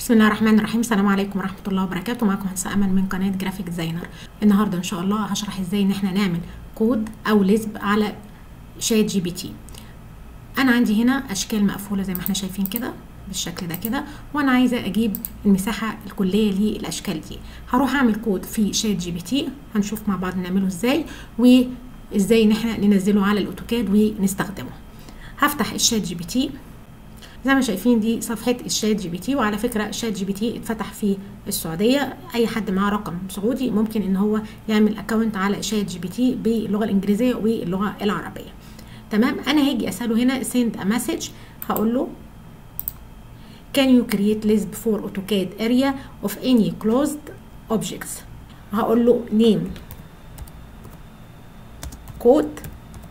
بسم الله الرحمن الرحيم السلام عليكم ورحمه الله وبركاته معكم هندسه امل من قناه جرافيك ديزاينر النهارده ان شاء الله هشرح ازاي ان احنا نعمل كود او لزب على شات جي بي تي انا عندي هنا اشكال مقفوله زي ما احنا شايفين كده بالشكل ده كده وانا عايزه اجيب المساحه الكليه للاشكال دي هروح اعمل كود في شات جي بي تي هنشوف مع بعض نعمله ازاي وازاي ان احنا ننزله على الاوتوكاد ونستخدمه هفتح الشات جي بي تي زي ما شايفين دي صفحة الشات جي بي تي وعلى فكرة الشات جي بي تي اتفتح في السعودية أي حد معاه رقم سعودي ممكن إن هو يعمل أكونت على شات جي بي تي باللغة الإنجليزية واللغة العربية تمام أنا هاجي أسأله هنا send a message هقول له can you create list for AutoCAD area of any closed objects هقول له name code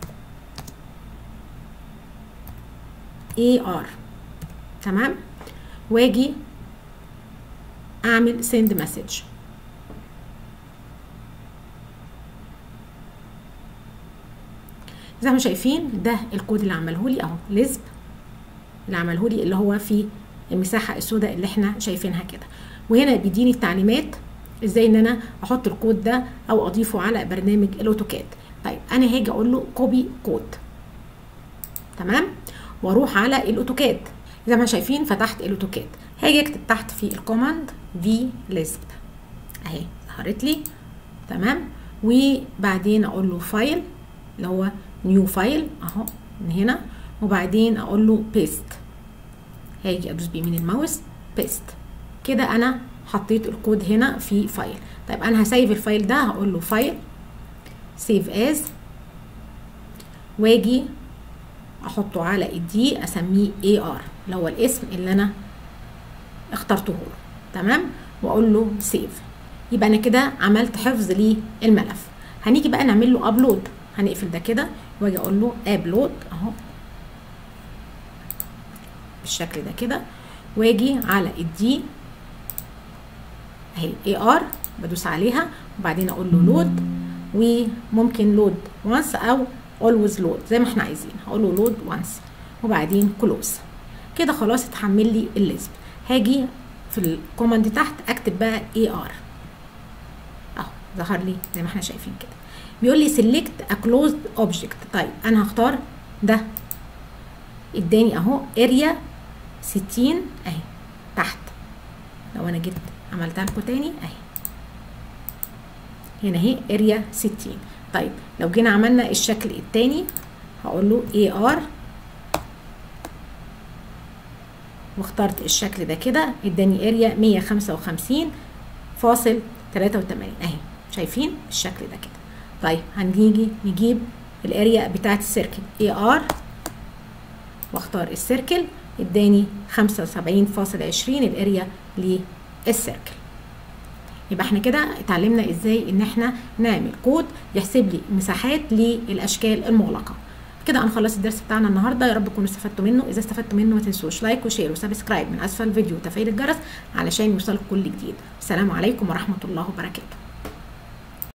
AR تمام واجي اعمل send message زي ما شايفين ده الكود اللي عمله لي اهو لزب اللي عمله لي اللي هو في المساحه السوداء اللي احنا شايفينها كده وهنا بيديني التعليمات ازاي ان انا احط الكود ده او اضيفه على برنامج الاوتوكاد طيب انا هاجي اقول له كوبي كود تمام واروح على الاوتوكاد زي ما شايفين فتحت الاوتوكاد هاجي اكتب تحت في الكوماند في ليست اهي ظهرت لي تمام وبعدين اقول له فايل اللي هو نيو فايل اهو من هنا وبعدين اقول له بيست هاجي ادوس بيمين الماوس بيست كده انا حطيت الكود هنا في فايل طيب انا هسيف الفايل ده هقول له فايل سيف از واجي احطه على الدي اسميه اي ار اللي هو الاسم اللي انا اخترته له تمام واقول له سيف يبقى انا كده عملت حفظ للملف هنيجي بقى نعمل له ابلود هنقفل ده كده واجي اقول له ابلود اهو بالشكل ده كده واجي على الدي اهي اي ار بدوس عليها وبعدين اقول له لود وممكن لود وانس او اولويز لود زي ما احنا عايزين هقول له لود وانس وبعدين كلوز كده خلاص اتحمل لي الليست هاجي في الكوماند تحت اكتب بقى اي ار اهو ظهر لي زي ما احنا شايفين كده بيقول لي سيلكت ا كلوزد اوبجكت طيب انا هختار ده اداني اهو اريا 60 اهي تحت لو انا جيت عملتها لكم تاني اهي هنا اهي اريا 60 طيب لو جينا عملنا الشكل التاني هقول له اي ار واخترت الشكل ده كده اداني اريا 155 فاصل 83 اهي شايفين الشكل ده كده طيب هنيجي نجيب الاريا بتاعت السيركل اي ار واختار السيركل اداني 75.20 الاريا للسيركل يبقى احنا كده اتعلمنا ازاي ان احنا نعمل كود يحسب لي مساحات للاشكال المغلقه كده هنخلص الدرس بتاعنا النهارده يا رب تكونوا استفدتوا منه اذا استفدتوا منه ما تنسوش لايك وشير وسبسكرايب من اسفل الفيديو وتفعيل الجرس علشان يوصلك كل جديد السلام عليكم ورحمه الله وبركاته